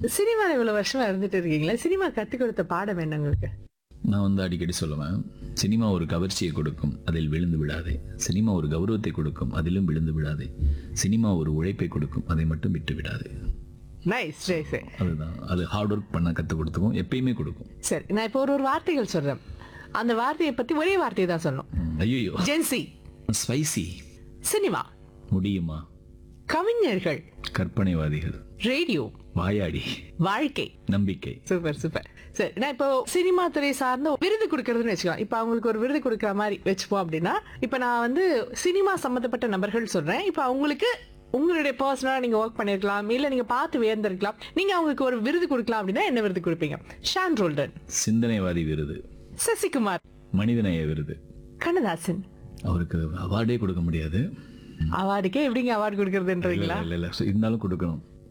cinema இவ்வளவு வருஷமா இருந்துட்டு இருக்கீங்களா சினிமா கத்து கொடுத்த பாடம் என்ன உங்களுக்கு நான் வந்து அடிக்கடி சொல்லுவேன் சினிமா ஒரு கவர்ச்சியை கொடுக்கும் அதில் விழுந்து விடாதே சினிமா ஒரு கௌரவத்தை கொடுக்கும் அதிலும் விழுந்து விடாதே சினிமா ஒரு உழைப்பை கொடுக்கும் அதை மட்டும் விட்டு விடாதே நைஸ் சரி சரி அதுதான் அது ஹார்ட் ஒர்க் பண்ண கற்றுக் கொடுத்துக்கும் எப்பயுமே கொடுக்கும் சரி நான் இப்போ ஒரு ஒரு வார்த்தைகள் சொல்றேன் அந்த வார்த்தையை பத்தி ஒரே வார்த்தையை தான் சொல்லணும் ஐயோ ஜென்சி ஸ்பைசி சினிமா முடியுமா கவிஞர்கள் கற்பனைவாதிகள் ரேடியோ வாயாடி வாழ்க்கை நம்பிக்கை சூப்பர் சூப்பர் சரி நான் இப்போ சினிமா துறை சார்ந்த விருது கொடுக்கறதுன்னு வச்சுக்கலாம் இப்போ அவங்களுக்கு ஒரு விருது கொடுக்குற மாதிரி வச்சுப்போம் அப்படின்னா இப்போ நான் வந்து சினிமா சம்மந்தப்பட்ட நபர்கள் சொல்றேன் இப்போ அவங்களுக்கு உங்களுடைய பர்சனலா நீங்க ஒர்க் பண்ணிருக்கலாம் இல்ல நீங்க பார்த்து வியந்திருக்கலாம் நீங்க அவங்களுக்கு ஒரு விருது கொடுக்கலாம் அப்படின்னா என்ன விருது கொடுப்பீங்க ஷான் ரோல்டன் சிந்தனைவாதி விருது சசிகுமார் மனிதநேய விருது கண்ணதாசன் அவருக்கு அவார்டே கொடுக்க முடியாது அவார்டுக்கே எப்படிங்க அவார்டு கொடுக்கறதுன்றீங்களா இல்ல இல்ல இருந்தாலும் கொடுக்கணும்